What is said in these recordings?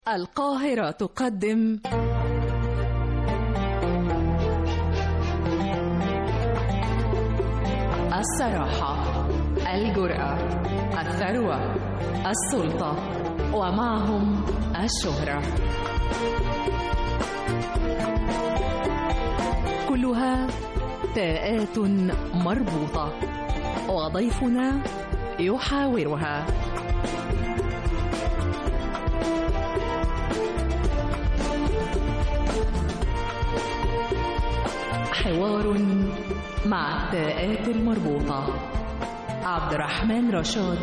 القاهرة تقدم الصراحة الجرأة الثروة السلطة ومعهم الشهرة كلها تاءات مربوطة وضيفنا يحاورها حوار مع التاءات المربوطة عبد الرحمن رشاد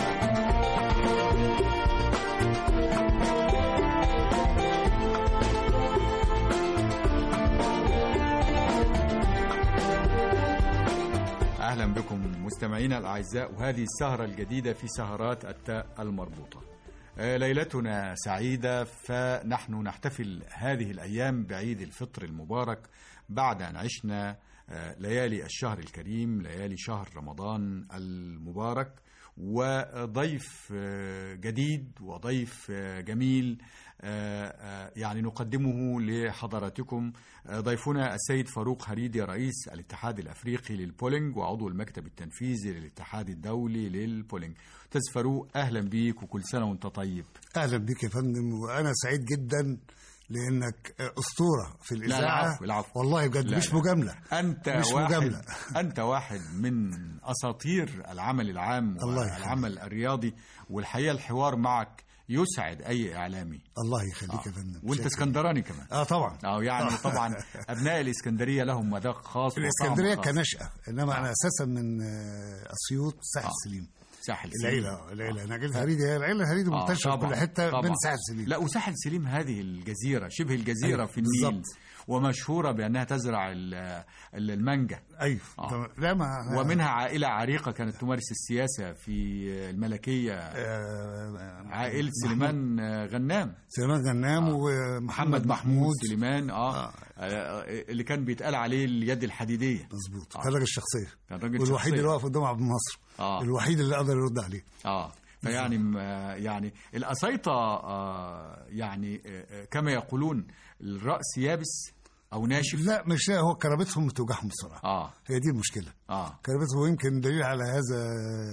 أهلا بكم مستمعينا الأعزاء وهذه السهرة الجديدة في سهرات التاء المربوطة آه، ليلتنا سعيدة فنحن نحتفل هذه الأيام بعيد الفطر المبارك بعد أن عشنا آه، ليالي الشهر الكريم ليالي شهر رمضان المبارك وضيف آه، جديد وضيف آه، جميل آه، آه، يعني نقدمه لحضراتكم آه، ضيفنا السيد فاروق هريدي رئيس الاتحاد الافريقي للبولينج وعضو المكتب التنفيذي للاتحاد الدولي للبولينج استاذ فاروق اهلا بيك وكل سنه وانت طيب اهلا بك يا فندم وانا سعيد جدا لانك اسطوره في الاذاعه العفو، العفو. والله بجد لا، مش لا. مجامله انت مش واحد مجاملة. انت واحد من اساطير العمل العام الله يخليك. والعمل الرياضي والحقيقه الحوار معك يسعد اي اعلامي الله يخليك يا فندم وانت شكراً. اسكندراني كمان اه طبعا اه يعني طبعا ابناء الاسكندريه لهم مذاق خاص وطعم الاسكندريه خاص. كنشأة انما انا اساسا من آه، اسيوط ساحل آه. سليم ساحل سليم. العيله العيله انا قلت هريدي هي العيله هريدي آه، منتشره في طبعاً، كل حته طبعاً. من ساحل سليم لا وساحل سليم هذه الجزيرة شبه الجزيرة أيوة، في النيل بالظبط. ومشهورة بأنها تزرع ال- ال- المانجا ايوه آه. طبعاً. لا ما ومنها عائلة عريقة كانت تمارس السياسة في الملكية آه، عائلة سليمان غنام سليمان غنام آه. ومحمد محمد محمود محمود سليمان آه. آه. آه. اللي كان بيتقال عليه اليد الحديدية مظبوط آه. كان راجل شخصيه كان راجل والوحيد شخصية. اللي واقف قدام عبد الناصر آه. الوحيد اللي قدر يرد عليه اه فيعني م- آه، يعني الأسيطة آه يعني آه، آه، كما يقولون الرأس يابس أو ناشف لا مش هو كرامتهم بتوجعهم بصراحه اه هي دي المشكله اه كرامتهم ويمكن دليل على هذا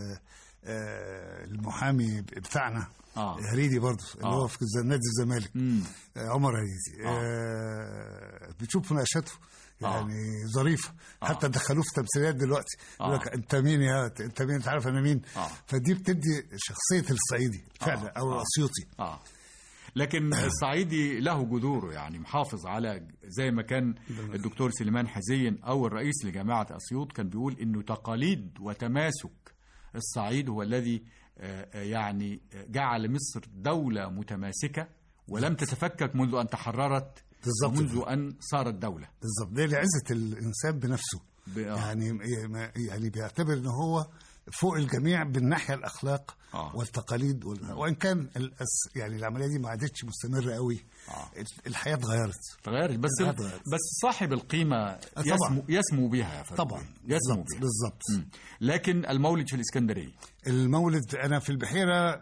آه، المحامي بتاعنا آه. هريدي برضه اللي آه. هو في الز- نادي الزمالك امم آه، عمر هريدي آه. آه، بتشوف مناقشاته آه. يعني ظريفه حتى دخلوه في تمثيليات دلوقتي يقول آه. لك انت مين يا انت مين انت عارف انا مين آه. فدي بتدي شخصيه الصعيدي فعلا آه. او آه. الاسيوطي اه لكن الصعيدي له جذوره يعني محافظ على زي ما كان الدكتور سليمان حزين او الرئيس لجامعه اسيوط كان بيقول انه تقاليد وتماسك الصعيد هو الذي آه، آه، يعني جعل مصر دوله متماسكه ولم تتفكك منذ ان تحررت بالظبط. ومنذ ان صارت دوله بالظبط ده لعزه الانسان بنفسه ب- آه. يعني يعني بيعتبر ان هو فوق الجميع بالناحيه الاخلاق آه. والتقاليد وال... وان كان الأس... يعني العمليه دي ما عادتش مستمره قوي آه. الحياه اتغيرت تغيرت بس لا تغيرت. بس صاحب القيمه طبعاً. يسمو يسمو بها يا فندم. طبعا يسمو بالظبط بها بالظبط مم. لكن المولد في الاسكندريه المولد انا في البحيره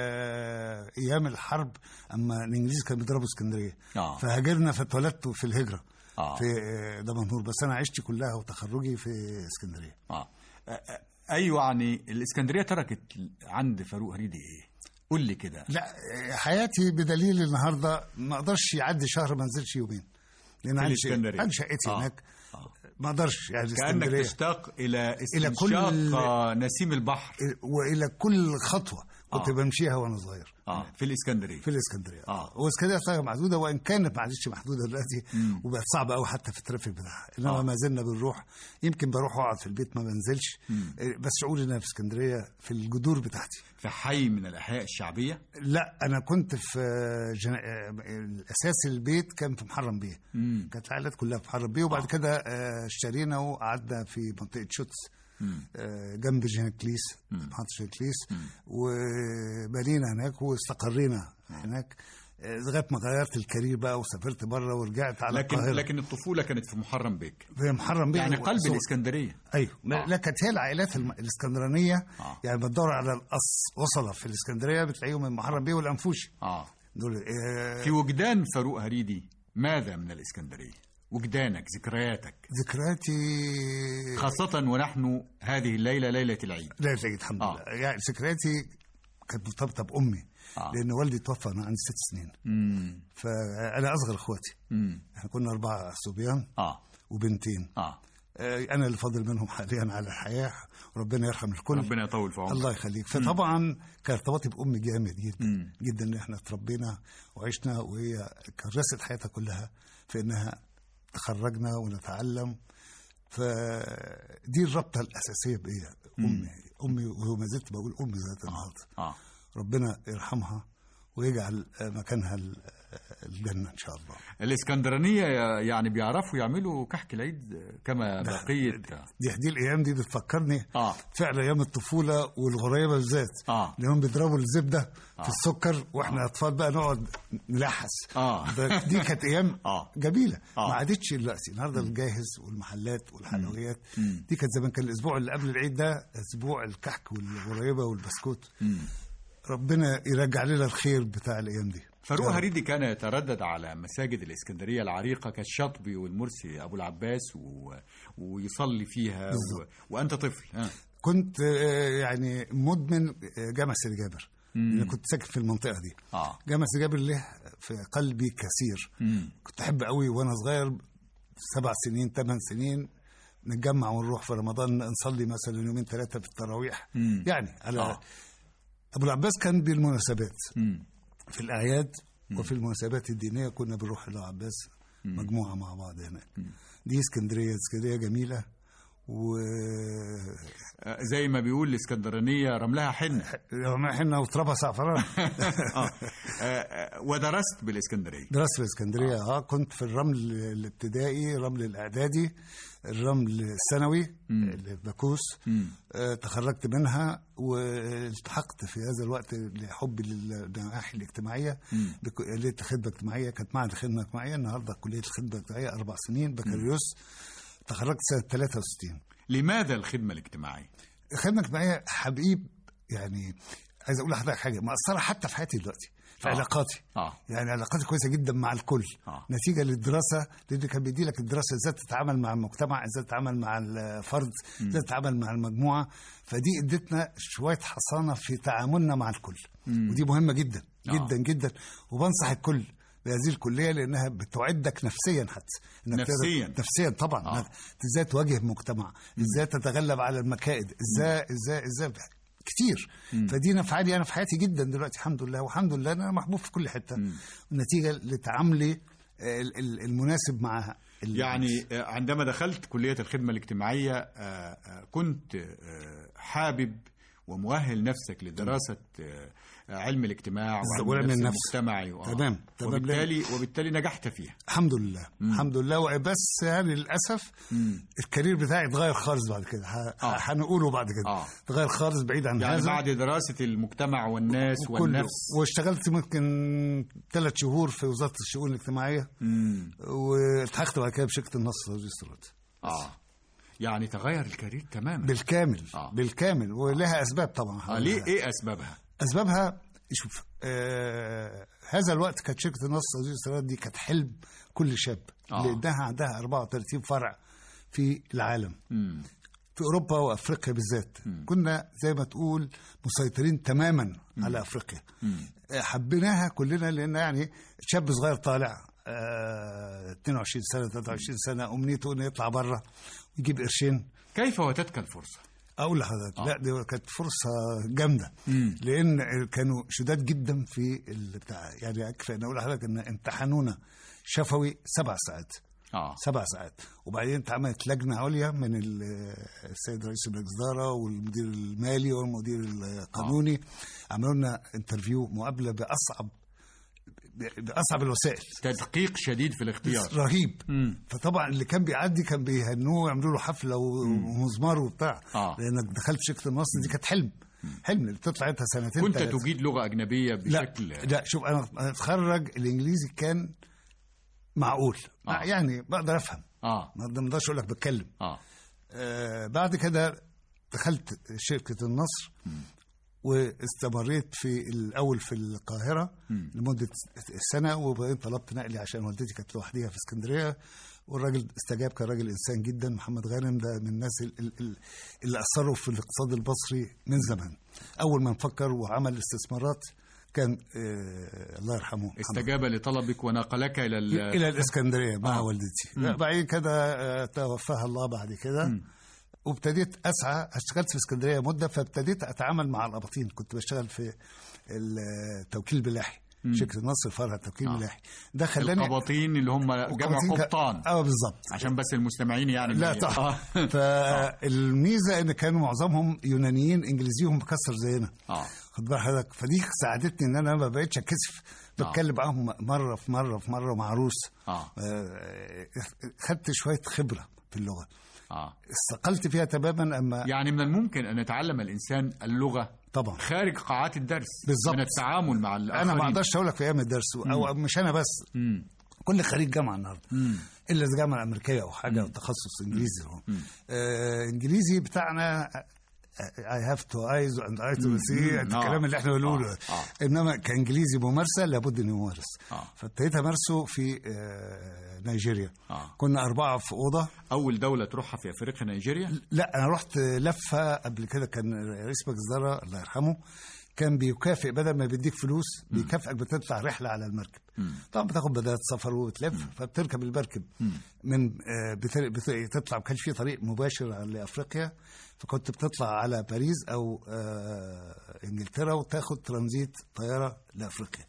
آه، ايام الحرب اما الانجليز كانوا بيضربوا اسكندريه آه. فهاجرنا فاتولدت في الهجره آه. في آه، دمنهور بس انا عشت كلها وتخرجي في اسكندريه اه آه، آه، ايوه يعني الاسكندريه تركت عند فاروق هريدي ايه؟ قول لي كده لا آه، حياتي بدليل النهارده ما اقدرش يعدي شهر ما انزلش يومين لان في عندي الإسكندريه. عندي شقتي آه. هناك آه. ما اقدرش يعني كانك اسكندريه تشتاق الى إلى كل- استنشاق آه، نسيم البحر والى كل خطوه كنت آه. بمشيها وانا صغير اه في الاسكندريه في الاسكندريه آه. واسكندريه صار محدوده وان كانت ما عادتش محدوده دلوقتي مم. وبقت صعبه قوي حتى في الترافيك بتاعها انما آه. ما زلنا بنروح يمكن بروح واقعد في البيت ما بنزلش مم. إيه، بس شعوري ان انا في اسكندريه في الجذور بتاعتي في حي من الاحياء الشعبيه لا انا كنت في جن... الاساس البيت كان في محرم بيه مم. كانت العائلات كلها في محرم بيه وبعد آه. كده آه، اشترينا وقعدنا في منطقه شوتس مم. آه، جنب جنكليس محطة جنكليس وبنينا هناك واستقرينا هناك آه، لغايه ما غيرت الكارير بقى وسافرت بره ورجعت على لكن القاهره لكن الطفوله كانت في محرم بيك في محرم بيه يعني قلب وصور- الاسكندريه ايوه آه. لا كانت هي العائلات الم- الاسكندرانيه آه. يعني بتدور على القص وصله في الاسكندريه بتلاقيهم من محرم بيه والانفوشي اه دول آه، في وجدان فاروق هريدي ماذا من الإسكندرية وجدانك ذكرياتك ذكرياتي خاصة ونحن هذه الليلة ليلة العيد لا تجد الحمد آه. لله يعني ذكرياتي كانت مرتبطه بامي آه. لان والدي توفى وانا عندي ست سنين مم. فانا اصغر اخواتي مم. احنا كنا اربعه صبيان آه وبنتين آه آه، انا اللي فاضل منهم حاليا على الحياه وربنا يرحم الكل ربنا يطول في عمرك الله يخليك فطبعا كان ارتباطي بامي جامد جدا مم. جدا ان احنا اتربينا وعشنا وهي كرست حياتها كلها في انها تخرجنا ونتعلم فدي الرابطه الاساسيه بيا امي امي وما زلت بقول امي ذات النهارده آه ربنا يرحمها ويجعل مكانها ال- الجنه ان شاء الله الإسكندرانية يعني بيعرفوا يعملوا كحك العيد كما بقية دي دي الايام دي بتفكرني آه فعلا ايام الطفوله والغريبه بالذات آه لانهم بيضربوا الزبده في السكر واحنا اطفال بقى نقعد نلحس آه. ده- دي كانت ايام آه. جميله آه. ما عادتش دلوقتي النهارده الجاهز والمحلات والحلويات دي كانت زمان كان الاسبوع اللي قبل العيد ده اسبوع الكحك والغريبه والبسكوت ربنا يرجع لنا الخير بتاع الايام دي فاروق يا رب. هريدي كان يتردد على مساجد الإسكندرية العريقة كالشاطبي والمرسي أبو العباس و... ويصلي فيها و... بالظبط. وأنت طفل ها كنت آه، يعني مدمن آه، جامع سيدي جابر لأن كنت ساكن في المنطقه دي آه جامع سيدي جابر له في قلبي كثير مم. كنت احب قوي وانا صغير سبع سنين ثمان سنين نتجمع ونروح في رمضان نصلي مثلا يومين ثلاثه في التراويح مم. يعني على آه. ابو العباس كان بالمناسبات مم. في الاعياد وفي المناسبات الدينيه كنا بنروح لابو العباس مجموعه مع بعض هناك دي اسكندريه اسكندريه جميله و آه، زي ما بيقول الإسكندرانية رملها حنة احنا وترابها زعفران آه. آه، آه، ودرست بالإسكندرية درست في اسكندريه اه كنت في الرمل الابتدائي الرمل الاعدادي الرمل الثانوي اللي في باكوس مم. آه تخرجت منها والتحقت في هذا الوقت لحبي للنواحي الاجتماعيه بكليه الخدمه الاجتماعيه كانت معهد الخدمه الاجتماعيه النهارده كليه الخدمه الاجتماعيه اربع سنين بكالوريوس تخرجت سنه 63 لماذا الخدمة الاجتماعية؟ الخدمه الاجتماعيه حبيب يعني عايز اقول لحضرتك حاجه مأثره حتى في حياتي دلوقتي في آه. علاقاتي آه. يعني علاقاتي كويسه جدا مع الكل آه. نتيجه للدراسه لان كان بيدي لك الدراسه ازاي تتعامل مع المجتمع ازاي تتعامل مع الفرد ازاي تتعامل مع المجموعه فدي ادتنا شويه حصانه في تعاملنا مع الكل ودي مهمه جدا آه. جدا جدا وبنصح الكل بهذه الكليه لانها بتعدك نفسيا حتى إنك تقدر- نفسياً. نفسيا طبعا آه. آه. ازاي تواجه مجتمع ازاي تتغلب على المكائد ازاي ازاي ازاي كتير فدي نفعالي انا في حياتي جدا دلوقتي الحمد لله والحمد لله انا محبوب في كل حته نتيجه لتعاملي ال- ال- المناسب مع ال- يعني آه، عندما دخلت كلية الخدمة الاجتماعية آه، آه، كنت آه، حابب ومؤهل نفسك لدراسة آه، علم الاجتماع بالظبط، وعلم وعلم النفس النفس. المجتمعي و- تمام، تمام. وبالتالي وبالتالي نجحت فيها الحمد لله الحمد لله بس يعني للاسف الكارير بتاعي اتغير خالص بعد كده ه- آه. هنقوله بعد كده آه. اتغير خالص بعيد عن يعني هذا بعد دراسة المجتمع والناس كله والنفس واشتغلت ممكن ثلاث شهور في وزاره الشؤون الاجتماعيه مم. والتحقت بعد كده بشركه النصر ريستورانت اه يعني تغير الكارير تماما بالكامل آه. بالكامل ولها اسباب طبعا آه ليه ايه اسبابها؟ اسبابها شوف آه هذا الوقت كانت شركه النصر ريستورانت دي كانت حلم كل شاب آه. لانها عندها 34 فرع في العالم مم. في اوروبا وافريقيا بالذات كنا زي ما تقول مسيطرين تماما على افريقيا آه، حبيناها كلنا لان يعني شاب صغير طالع آه 22 سنه 23 سنه امنيته انه يطلع بره يجيب قرشين كيف واتتك الفرصة؟ اقول لحضرتك لا دي كانت فرصه جامده لان كانوا شداد جدا في البتاع يعني يكفي ان اقول لحضرتك ان امتحنونا شفوي سبع ساعات اه سبع ساعات وبعدين اتعملت لجنه عليا من ال- السيد رئيس مجلس الاداره والمدير المالي والمدير القانوني عملوا لنا انترفيو مقابله باصعب باصعب الوسائل تدقيق شديد في الاختيار رهيب مم. فطبعا اللي كان بيعدي كان بيهنوه ويعملوا له حفله ومزمار وبتاع آه. لانك دخلت شركه النصر دي كانت حلم حلم اللي تطلع انت سنتين كنت تلاتة. تجيد لغة أجنبية لا بشكل لا شوف انا أنا اتخرج الانجليزي كان معقول آه. يعني بقدر افهم اه ما اقدرش اقول لك بتكلم اه آه بعد كده دخلت شركه النصر واستمريت في الاول في القاهره لمده سنه وبعدين طلبت نقلي عشان والدتي كانت لوحديها في اسكندريه والراجل استجاب كان راجل انسان جدا محمد غانم ده من الناس ال- ال- ال- اللي اثروا في الاقتصاد المصري من زمان اول ما فكر وعمل استثمارات كان آه الله يرحمه محمد استجاب لطلبك ونقلك الى ال- الى الاسكندريه مع آه. والدتي بعد كده آه، توفاها الله بعد كده وابتديت اسعى اشتغلت في اسكندريه مده فابتديت اتعامل مع الاباطين كنت بشتغل في التوكيل البلاحي شركه النصر فرع التوكيل آه. البلاحي ده خلاني القباطين اللي هم جمع القباطين ك- قبطان اه بالظبط عشان بس المستمعين يعني لا اللي- طبعا آه. فالميزه ان كانوا معظمهم يونانيين انجليزيهم مكسر زينا اه خد بال حضرتك فدي ساعدتني ان انا ما بقتش اتكسف آه. بتكلم معاهم مره في مره في مره مع روس اه آه، خدت شويه خبره في اللغه اه استقلت فيها تماما اما يعني من الممكن ان يتعلم الانسان اللغه طبعا خارج قاعات الدرس بالظبط. من التعامل مع الاخرين انا ما اقدرش اقول لك في ايام الدرس او مش انا بس مم. كل خريج جامعه النهارده مم. الا اذا جامعه امريكيه او حاجه او تخصص انجليزي هو آه انجليزي بتاعنا اي هاف تو ايز اند اي تو سي مم. الكلام آه. اللي احنا بنقوله آه. آه. انما كانجليزي ممارسه لابد انه يمارس آه. فابتديت امارسه في آه نيجيريا آه. كنا اربعه في اوضه اول دوله تروحها في افريقيا نيجيريا لا انا رحت لفه قبل كده كان رئيس مجزره الله يرحمه كان بيكافئ بدل ما بيديك فلوس بيكافئك بتطلع رحله على المركب طبعا بتاخد بدات سفر وتلف فبتركب المركب من آه، بت- بت- تطلع ما كانش في طريق مباشر لافريقيا فكنت بتطلع على باريس او آه، انجلترا وتاخد ترانزيت طياره لافريقيا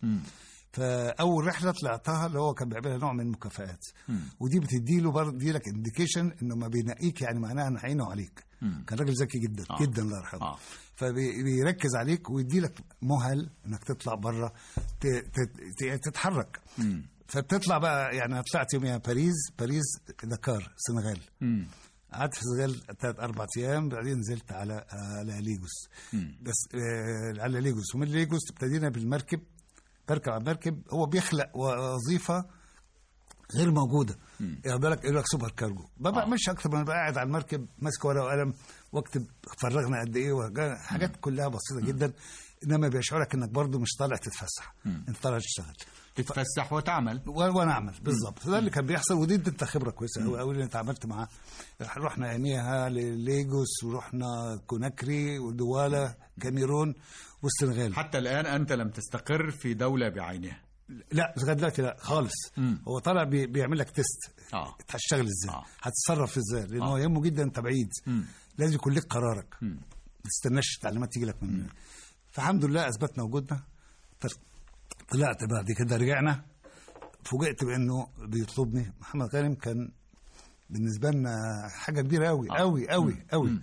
فاول رحله طلعتها اللي هو كان بيعملها نوع من المكافآت ودي بتدي له برضه دي لك انديكيشن انه ما بينقيك يعني معناها ان عينه عليك كان راجل ذكي جدا آه. جدا الله يرحمه آه. فبيركز عليك ويدي لك مهل انك تطلع بره ت- ت- ت- تتحرك فبتطلع بقى يعني أنا طلعت يوميها باريس باريس دكار سنغال مم. قعدت في سنغال ثلاث اربع ايام بعدين نزلت على على ليجوس بس آه على ليجوس ومن ليجوس ابتدينا بالمركب بركب على المركب هو بيخلق وظيفه غير موجوده يعني بالك يقول لك سوبر كارجو ما بعملش اكتر من أبقى قاعد على المركب ماسك ورقه وقلم واكتب فرغنا قد ايه وجا- حاجات كلها بسيطه جدا انما بيشعرك انك برضو مش طالع تتفسح انت طالع تشتغل تتفسح وتعمل و- وانا اعمل بالظبط ده اللي كان بيحصل ودي انت خبره كويسه قوي قوي اللي اتعاملت معاه رحنا يوميها لليجوس ورحنا كوناكري ودوالا كاميرون والسنغال حتى الان انت لم تستقر في دوله بعينها لا لغايه دلوقتي لا خالص هو طالع بي بيعمل لك تيست اه هتشتغل ازاي آه. هتتصرف ازاي لان آه. هو يهمه جدا انت بعيد مم. لازم يكون لك قرارك مم. ما تستناش التعليمات تيجي لك من فالحمد لله اثبتنا وجودنا طل- طلعت بعد كده رجعنا فوجئت بانه بيطلبني محمد غانم كان بالنسبه لنا حاجه كبيره قوي قوي قوي قوي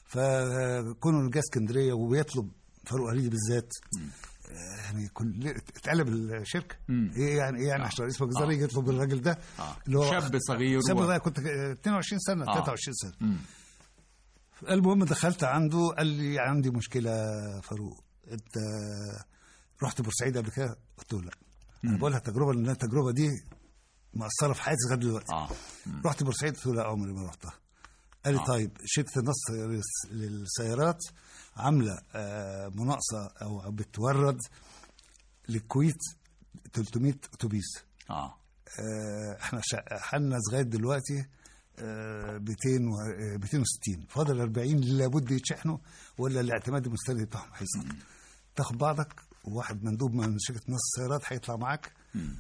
فكونه جه اسكندريه وبيطلب فاروق هريدي بالذات آه، يعني كل اتقلب الشركه مم. ايه يعني ايه يعني عشان رئيس مجزره يجي يطلب الراجل ده آه. اللي هو شاب صغير شاب و- صغير كنت 22 سنه آه. 23 سنه مم. المهم دخلت عنده قال لي عندي مشكله يا فاروق انت رحت بورسعيد قبل كده قلت له لا انا بقول لك تجربه لان التجربه دي مأثره في حياتي لغايه دلوقتي اه رحت بورسعيد قلت له لا عمري ما رحتها قال لي آه. طيب شركه النصر للسيارات عامله آه، مناقصه او بتورد للكويت 300 اتوبيس اه آه، احنا شحنا لغايه دلوقتي آه، 200 و آه، 260 فاضل 40 اللي لابد يتشحنوا ولا الاعتماد المستند بتاعهم هيسقط تاخد بعضك وواحد مندوب من شركه نص السيارات هيطلع معاك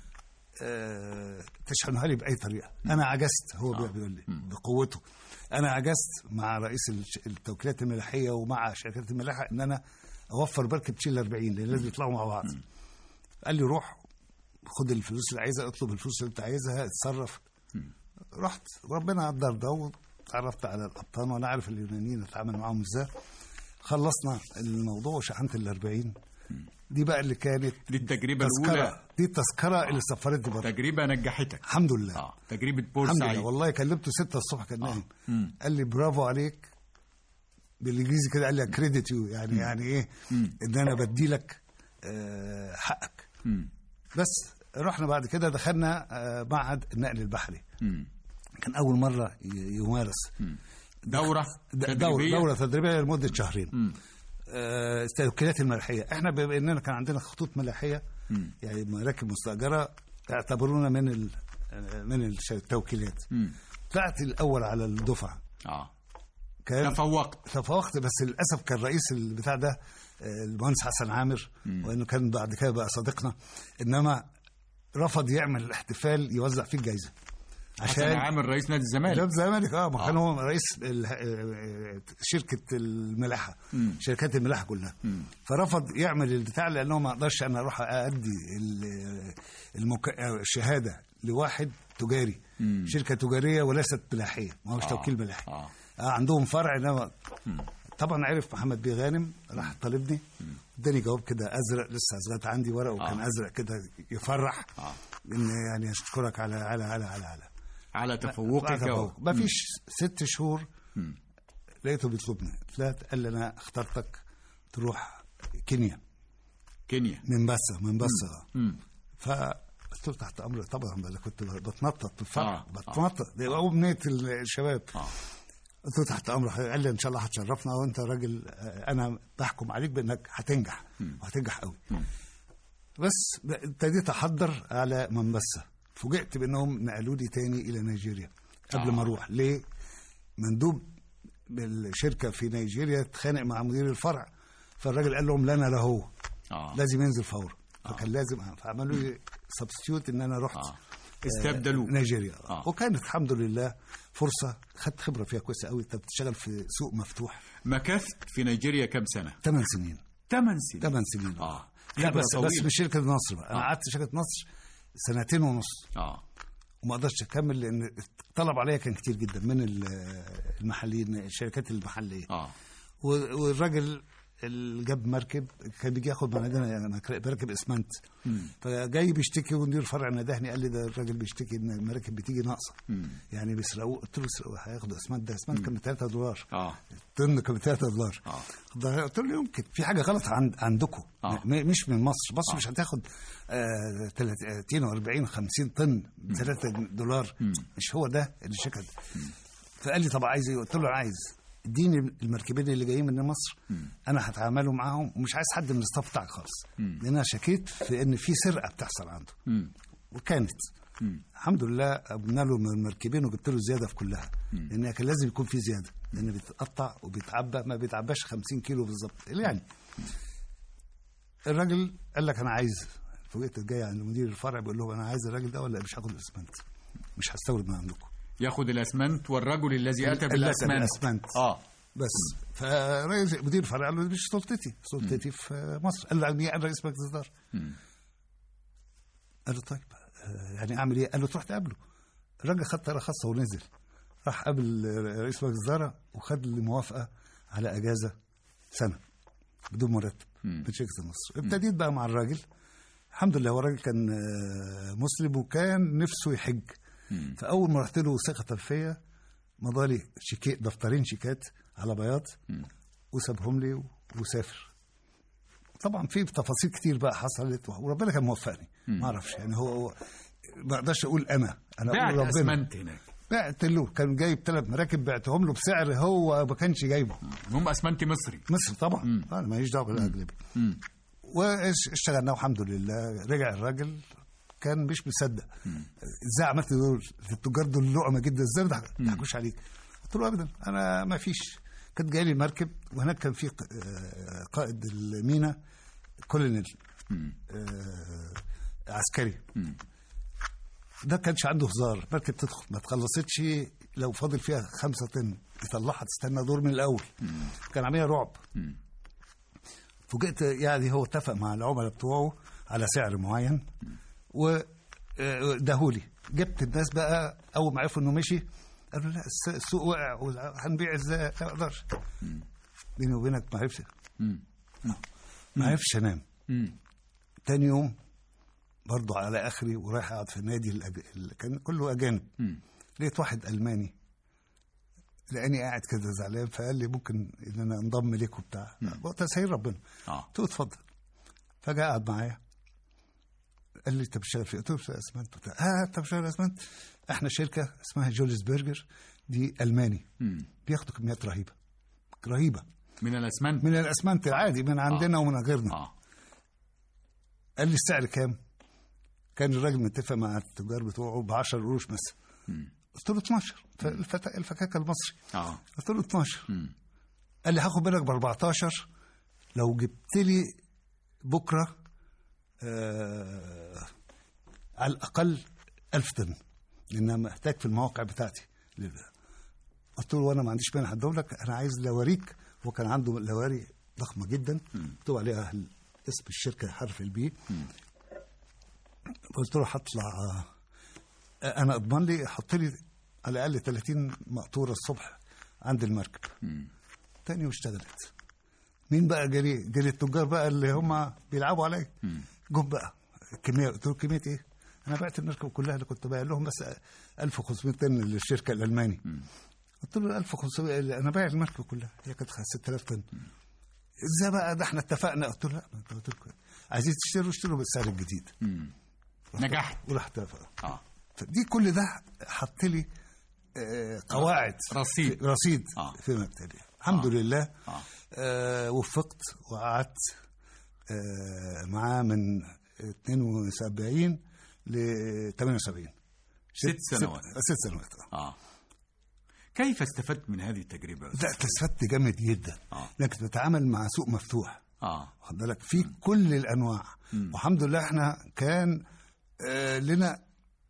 آه، تشحنها لي باي طريقه انا عجزت هو آه. بيقول لي بقوته انا عجزت مع رئيس الش- التوكيلات الملاحيه ومع شركات الملاحه ان انا اوفر مركب تشيل 40 لان لازم يطلعوا مع بعض قال لي روح خد الفلوس اللي عايزها اطلب الفلوس اللي انت عايزها اتصرف رحت ربنا قدر ده وتعرفت على القبطان وانا عارف اليونانيين اتعامل معاهم ازاي خلصنا الموضوع وشحنت ال 40 دي بقى اللي كانت دي التجربه الاولى تذكره دي التذكره اللي سفرتني بره تجربه نجحتك الحمد لله اه تجربه الحمد بورسعيد لله والله كلمته 6 الصبح كان نايم مم. قال لي برافو عليك بالانجليزي كده قال لي كريدت يو يعني يعني ايه ان انا بدي لك آه، حقك مم. بس رحنا بعد كده دخلنا آه، معهد النقل البحري مم. كان اول مره ي- يمارس دوره د- دورة تدريبيه دورة تدريبية لمدة شهرين مم. آه، التوكيلات الملاحيه احنا بما اننا كان عندنا خطوط ملاحيه يعني مراكب مستاجره اعتبرونا من ال من الش- التوكيلات مم. طلعت الاول على الدفعه اه كان تفوقت تفوقت بس للاسف كان رئيس البتاع ده آه، المهندس حسن عامر وانه كان بعد كده بقى صديقنا انما رفض يعمل الاحتفال يوزع فيه الجائزه حسن عامر رئيس نادي الزمالك لا الزمالك اه ما كان هو رئيس ال- آه، شركه الملاحه شركات الملاحه كلها فرفض يعمل البتاع لانه ما اقدرش انا اروح ادي ال- المك... آه، الشهاده لواحد تجاري شركه تجاريه وليست ملاحيه ما هوش توكيل ملاحي آه. آه عندهم فرع انما طبعا عرف محمد بيه غانم راح طالبني اداني جواب كده ازرق لسه ازرقت عندي ورق وكان ازرق كده يفرح ان يعني اشكرك على على على على, على. على تفوقك و- ما فيش ست شهور لقيته بيطلبني طلعت قال لي انا اخترتك تروح كينيا كينيا من بسة من بسة مم. فقلت له تحت امرك طبعا انا كنت بتنطط بالفرح آه، بتنطط دي امنيه الشباب آه. قلت له تحت امرك قال لي ان شاء الله هتشرفنا وانت راجل آه، انا بحكم عليك بانك هتنجح وهتنجح قوي بس ابتديت احضر على منبسه فوجئت بانهم نقلوا لي تاني الى نيجيريا قبل آه. ما اروح ليه مندوب بالشركه في نيجيريا اتخانق مع مدير الفرع فالراجل قال لهم لا انا لا هو آه. لازم ينزل فورا فكان لازم فعملوا لي سبستيوت ان انا رحت آه. استبدلوه نيجيريا آه. وكانت الحمد لله فرصه خدت خبره فيها كويسه قوي انت بتشتغل في سوق مفتوح مكثت في نيجيريا كم سنة؟ ثمان سنين ثمان سنين ثمان سنين اه لا خبرة بس طويلة. بس بشركه نصر بقى انا آه. قعدت في شركه نصر سنتين ونص اه وما قدرتش اكمل لان الطلب عليا كان كتير جدا من ال- المحليين الشركات المحليه اه و- والراجل اللي جاب مركب كان بيجي ياخد من عندنا يعني مركب اسمنت فجاي بيشتكي ومدير الفرع ندهني قال لي ده الراجل بيشتكي ان المراكب بتيجي ناقصه يعني بيسرقوه قلت له بيسرقوه هياخدوا اسمنت ده اسمنت كان ب 3 دولار اه طن كان ب 3 دولار آه. ده قلت له يمكن في حاجه غلط عند عندكم آه. م- مش من مصر مصر مش هتاخد آه 30 و40 50 طن ب 3 دولار مش هو ده اللي شكل فقال لي طب عايز ايه قلت له انا عايز اديني المركبين اللي جايين من مصر انا هتعاملوا معاهم ومش عايز حد من الستاف بتاعك خالص لان انا شكيت في ان في سرقه بتحصل عنده مم. وكانت الحمد لله قبلنا له من المركبين وجبت له زياده في كلها لان كان لازم يكون في زياده لان بيتقطع وبيتعبى ما بيتعباش 50 كيلو بالظبط يعني الراجل قال لك انا عايز فوجئت جاي عند مدير الفرع بيقول له انا عايز الراجل ده ولا مش هاخد الاسمنت مش هستورد من عندكم ياخد الاسمنت والرجل الذي اتى الذي بالاسمنت بالأسمنت. اه بس فرئيس مدير الفرع قال له دي مش سلطتي سلطتي في مصر قال له مين قال رئيس مجلس الاداره قال له طيب آه، يعني اعمل ايه؟ قال له تروح تقابله الراجل خد طياره خاصه ونزل راح قابل رئيس مجلس الاداره وخد لي موافقه على اجازه سنه بدون مرتب من شركه النصر ابتديت بقى مع الراجل الحمد لله هو الراجل كان آه، مسلم وكان نفسه يحج فاول ما رحت له ثقه فيا مضالي شيكي دفترين شيكات على بياض وسابهم لي وسافر طبعا في تفاصيل كتير بقى حصلت وربنا كان موفقني ما اعرفش يعني هو, هو ما اقدرش اقول انا انا بعت اقول ربنا اسمنت هناك بعت له كان جايب ثلاث مراكب بعتهم له بسعر هو ما كانش جايبه هم اسمنت مصري مصر طبعا انا ماليش دعوه بالاجنبي واشتغلنا والحمد لله رجع الراجل كان مش مصدق ازاي عملت دول التجار دول لقمه جدا ازاي ما ضحكوش عليك قلت له ابدا انا ما فيش كانت جاي لي مركب وهناك كان في ق- آه، قائد المينا كولونيل آه، عسكري ده كانش عنده هزار مركب تدخل ما تخلصتش لو فاضل فيها خمسة طن يطلعها تستنى دور من الاول كان عاملها رعب فوجئت يعني هو اتفق مع العملاء بتوعه على سعر معين ودهولي جبت الناس بقى اول ما عرفوا انه مشي قالوا لا الس- السوق وقع وهنبيع ازاي لا ما اقدرش بيني وبينك ما عرفش ما عرفش انام تاني يوم برضه على اخري ورايح اقعد في النادي الأج... اللي كان كله اجانب لقيت واحد الماني لاني قاعد كده زعلان فقال لي ممكن ان انا انضم ليك وبتاع وقتها سهيل ربنا اه قلت له اتفضل فجاء قعد معايا قال لي انت بتشتغل في قلت له في اسمنت وبتاع اه انت بتشتغل في اسمنت احنا شركه اسمها جوليس برجر دي الماني بياخدوا كميات رهيبه رهيبه من الاسمنت من الاسمنت العادي من عندنا ومن غيرنا اه قال لي السعر كام؟ كان الراجل متفق مع التجار بتوعه ب 10 قروش مثلا قلت له 12 فالفت- الفكاكه المصري اه قلت له 12 قال لي هاخد منك ب 14 لو جبت لي بكره آه على الاقل 1000 طن لان أنا محتاج في المواقع بتاعتي لل- قلت له وانا ما عنديش مانع هديهم لك انا عايز لواريك هو كان عنده لواري ضخمه جدا مكتوب عليها ال- اسم الشركه حرف البي قلت له هطلع آه، انا اضمن لي حط لي على الاقل 30 مقطوره الصبح عند المركب تاني واشتغلت مين بقى جري جري التجار بقى اللي هم بيلعبوا عليا جم بقى كميه قلت له كميه ايه؟ انا بعت المركب كلها اللي كنت بايع لهم بس 1500 طن للشركه الالماني قلت له 1500 اللي انا بايع المركب كلها هي كانت 6000 طن ازاي بقى ده احنا اتفقنا قلت له لا ما انت قلت لكم عايزين تشتروا اشتروا بالسعر الجديد نجحت ورحت اتفق اه فدي كل ده حط لي آه، قواعد رصيد. في- رصيد آه. في مكتبي الحمد آه. لله آه. آه وفقت وقعدت آه معاه من 72 ل 78 ست سنوات. ست سنوات آه. اه كيف استفدت من هذه التجربه لا استفدت جامد جدا آه. انك تتعامل مع سوق مفتوح اه واخد بالك في كل الانواع والحمد لله احنا كان آه لنا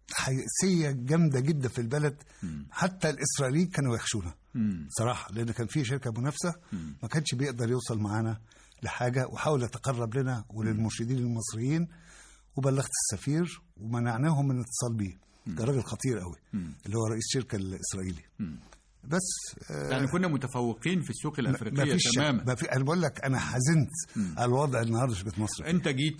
حيثيه جامده جدا في البلد حتى الاسرائيليين كانوا يخشونا صراحه لان كان في شركه منافسه ما كانش بيقدر يوصل معانا لحاجه وحاول يتقرب لنا وللمرشدين المصريين وبلغت السفير ومنعناهم من الاتصال بيه ده راجل خطير قوي اللي هو رئيس الشركه الاسرائيلي بس آه يعني كنا متفوقين في السوق ما الافريقيه فيش تماما ما في انا بقول لك انا حزنت على الوضع النهارده في بيت مصر انت جيت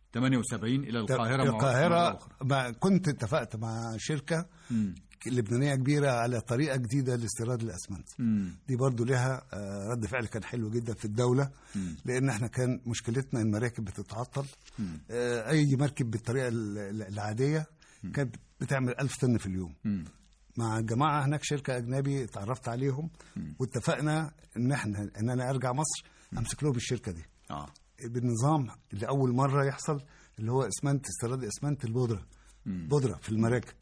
78 الى القاهره مرة القاهرة أخرى. ما كنت اتفقت مع شركة لبنانية كبيرة على طريقة جديدة لاستيراد الأسمنت دي برضو لها آه، رد فعل كان حلو جدا في الدولة لأن احنا كان مشكلتنا المراكب بتتعطل آه، أي مركب بالطريقة ال- ال- العادية كانت بتعمل ألف طن في اليوم مع جماعة هناك شركة أجنبي اتعرفت عليهم واتفقنا إن احنا إن أنا أرجع مصر أمسك لهم الشركة دي اه بالنظام اللي اول مره يحصل اللي هو اسمنت استيراد اسمنت البودره بودره في المراكب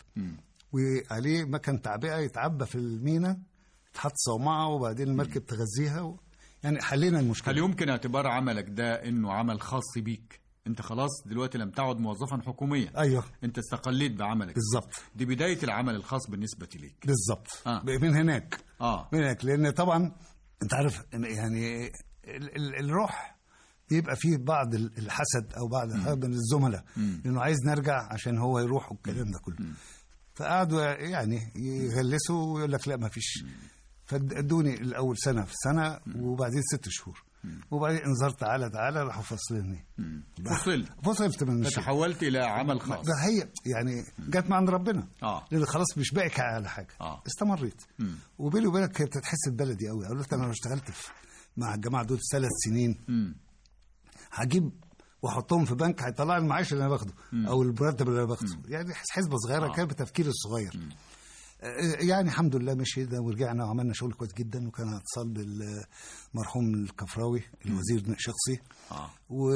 وعليه مكن تعبئه يتعبى في المينا تحط صومعه وبعدين المركب تغذيها و... يعني حلينا المشكله هل يمكن اعتبار عملك ده انه عمل خاص بيك انت خلاص دلوقتي لم تعد موظفا حكوميا ايوه انت استقليت بعممك بالظبط دي بدايه العمل الخاص بالنسبه ليك بالظبط آه. من هناك اه من هناك لان طبعا انت عارف إن يعني ال- ال- الروح بيبقى فيه بعض ال- الحسد او بعض الحسد من الزملاء لانه عايز نرجع عشان هو يروح والكلام ده كله فقعدوا يعني يغلسوا ويقول لك لا ما فيش فادوني الاول سنه في سنه وبعدين ست شهور وبعدين انذار تعالى تعالى راحوا فاصليني فصلت فصلت من الشغل فتحولت الى عمل خاص ده هي يعني جت من عند ربنا آه. لان خلاص مش باقي على حاجه آه. استمريت وبيني وبينك كانت تتحس ببلدي قوي قلت انا لو اشتغلت في مع الجماعه دول ثلاث سنين هجيب واحطهم في بنك هيطلع لي المعاش اللي انا باخده او المرتب اللي انا باخده يعني حسبه صغيره آه. كان بتفكيري الصغير آه، يعني الحمد لله مشينا ورجعنا وعملنا شغل كويس جدا وكان اتصال بالمرحوم الكفراوي الوزير شخصي آه.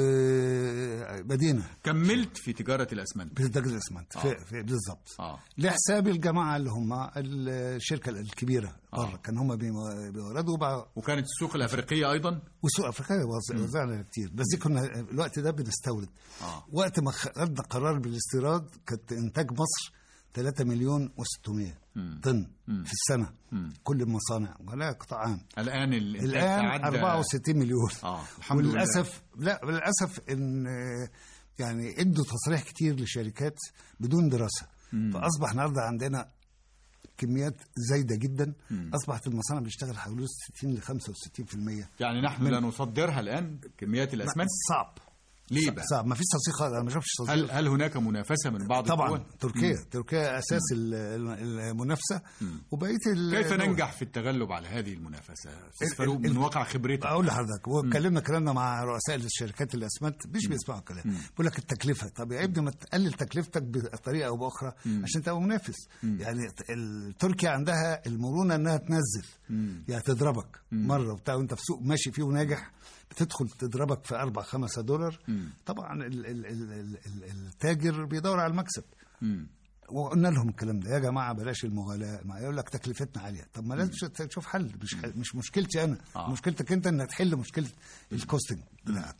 وبدينا كملت في تجاره الاسمنت بالدرجه الاسمنت آه. في, في بالظبط آه. لحساب الجماعه اللي هم الشركه الكبيره بره كان هم بيمو- بيوردوا وبع- وكانت السوق الافريقيه ايضا والسوق افريقيا وز- وزعنا كتير بس دي كنا الوقت ده بنستورد آه. وقت ما خدنا قرار بالاستيراد كانت انتاج مصر 3 مليون و600 طن في السنه كل المصانع ولا قطاع عام الان الانتاج الان تعدى 64 مليون آه، الحمد لله. وللاسف لا للاسف ان آه، يعني ادوا تصريح كتير لشركات بدون دراسه فاصبح النهارده عندنا كميات زايده جدا اصبحت المصانع بتشتغل حوالي 60 ل 65% يعني نحن لا نصدرها الان كميات الاسمنت صعب ليه بقى؟ صعب ما فيش تصديق خالص انا ما شفتش تصديق هل هل هناك منافسه من بعض طبعا الدول؟ تركيا تركيا اساس ال- ال- المنافسه وبقيه ال- كيف الدول. ننجح في التغلب على هذه المنافسه؟ استاذ ال- فاروق ال- من واقع خبرتك اقول لحضرتك واتكلمنا كلامنا مع رؤساء الشركات الاسمنت مش بيسمعوا الكلام بيقول لك التكلفه طب يا ابني ما تقلل تكلفتك بطريقه او باخرى عشان تبقى منافس يعني ال- تركيا عندها المرونه انها تنزل يعني تضربك مره وبتاع وانت في سوق ماشي فيه وناجح بتدخل تضربك في 4 5 دولار طبعا ال- ال- ال- ال- ال- التاجر بيدور على المكسب مم. وقلنا لهم الكلام ده يا جماعه بلاش المغالاه ما يقول لك تكلفتنا عاليه طب ما لازم تشوف حل مش مش مشكلتي انا آه. مشكلتك انت انك تحل مشكله الكوستنج بتاعك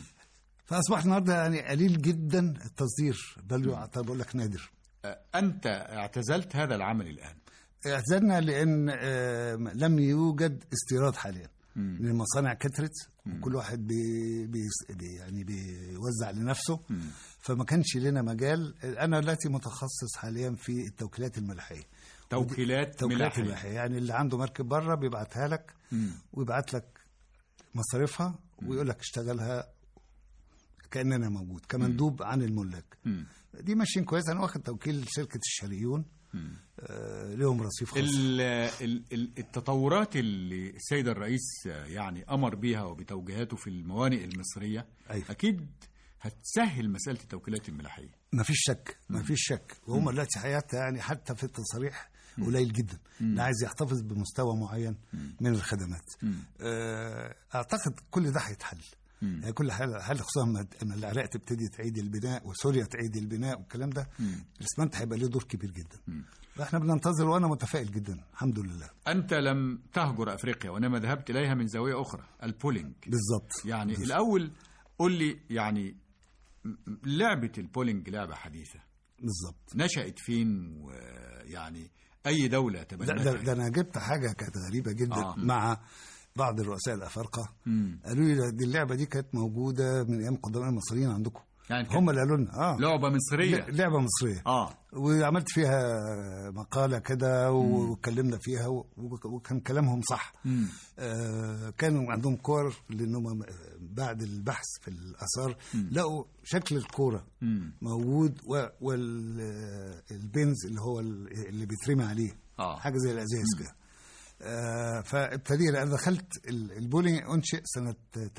فاصبح النهارده يعني قليل جدا التصدير بل يعتبر بقول لك نادر آه، انت اعتزلت هذا العمل الان اعتذرنا لان آه، لم يوجد استيراد حاليا لان المصانع كترت وكل واحد بي بي بي يعني بيوزع لنفسه فما كانش لنا مجال انا دلوقتي متخصص حاليا في التوكيلات الملاحيه توكيلات توكيلات ملاحية. الملاحيه يعني اللي عنده مركب بره بيبعتها لك ويبعت لك مصاريفها ويقول لك اشتغلها كاننا موجود كمندوب عن الملاك مم. دي ماشيين كويس انا واخد توكيل شركه الشريون آه لهم رصيف خاص ال- ال- ال- التطورات اللي السيد الرئيس آه، يعني امر بيها وبتوجيهاته في الموانئ المصريه أيوة. اكيد هتسهل مساله التوكيلات الملاحيه ما فيش شك ما فيش شك وهم دلوقتي حياتها يعني حتى في التصاريح قليل جدا اللي عايز يحتفظ بمستوى معين من الخدمات آه، اعتقد كل ده هيتحل يعني كل حاجه حل خصوصا لما لما العراق تبتدي تعيد البناء وسوريا تعيد البناء والكلام ده الاسمنت هيبقى له دور كبير جدا فاحنا بننتظر وانا متفائل جدا الحمد لله انت لم تهجر افريقيا وانما ذهبت اليها من زاويه اخرى البولينج بالظبط يعني الاول قول لي يعني م- م- لعبه البولينج لعبه حديثه بالظبط نشأت فين ويعني اي دوله ده, تبنتها ده, ده انا جبت حاجه كانت غريبه جدا آه. آه. مع بعض الرؤساء الافارقه مم. قالوا لي ده- دي اللعبه دي كانت موجوده من ايام قدماء المصريين عندكم يعني كانت هم اللي قالوا لنا اه لعبه مصريه ل- لعبه مصريه اه وعملت فيها مقاله كده واتكلمنا فيها و- وكان كلامهم صح مم. آه كانوا عندهم كور لانهم بعد البحث في الاثار لقوا شكل الكوره مم. موجود والبنز اللي هو ال- اللي بيترمي عليه آه. حاجه زي الازاز كده آه فابتدينا انا دخلت ال- البولينج انشئ سنه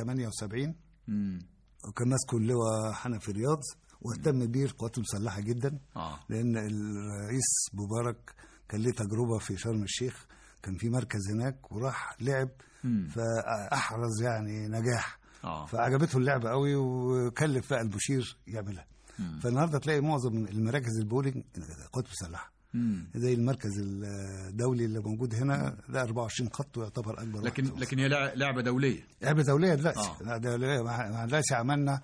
78 مم. وكان ماسكه اللواء حنفي رياض واهتم بيه القوات المسلحه جدا اه لان الرئيس مبارك كان ليه تجربه في شرم الشيخ كان في مركز هناك وراح لعب مم. فاحرز يعني نجاح اه فعجبته اللعبه قوي وكلف بقى المشير يعملها فالنهارده تلاقي معظم المراكز البولينج قوات مسلحه مم. زي المركز الدولي اللي موجود هنا ده 24 خط ويعتبر اكبر لكن واحد في مصر. لكن هي لع- لعبه دوليه لعبه دوليه دلوقتي آه. آه. دوليه ما ما دلوقتي عملنا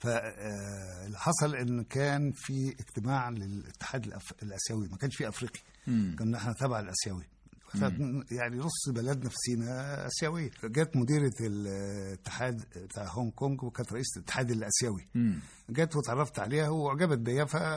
فاللي حصل ان كان في اجتماع للاتحاد الأف... الاسيوي ما كانش في افريقي مم. كنا احنا تبع الاسيوي ف- يعني نص بلدنا في سيناء اسيويه جت مديره الاتحاد بتاع هونج كونج وكانت رئيسه الاتحاد الاسيوي مم. جت واتعرفت عليها واعجبت بيا ف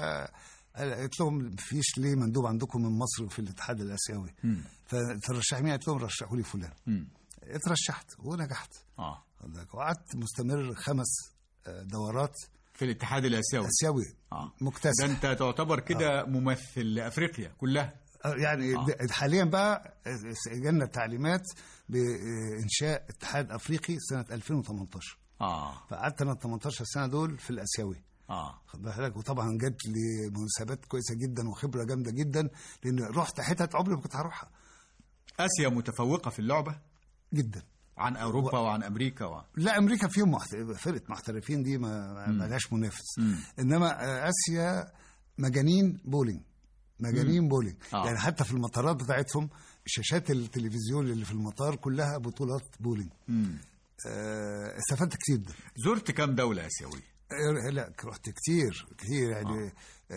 قلت لهم مفيش ليه مندوب عندكم من مصر في الاتحاد الاسيوي مم. فترشح مين قلت لهم رشحوا لي فلان مم. اترشحت ونجحت اه خد بالك. وقعدت مستمر خمس آه، دورات في الاتحاد الاسيوي اسيوي اه مكتسح ده انت تعتبر كده ممثل لافريقيا كلها آه، يعني آه. د- حاليا بقى آه، جالنا تعليمات بانشاء اتحاد افريقي سنه 2018 اه فقعدت انا 18 سنه دول في الاسيوي اه خد بالك وطبعا جات لي مناسبات كويسه جدا وخبره جامده جدا لان رحت حتت عمري ما كنت هروحها اسيا متفوقه في اللعبه جدا عن اوروبا وعن امريكا و... لا امريكا فيهم محت... فرقه محترفين دي ما ما- ما لهاش منافس مم. انما آه، اسيا مجانين بولينج مجانين بولينج آه. يعني حتى في المطارات بتاعتهم شاشات التلفزيون اللي في المطار كلها بطولات بولينج مم. آه، استفدت كتير ده زرت كم دوله اسيويه آه، لا رحت كتير كتير يعني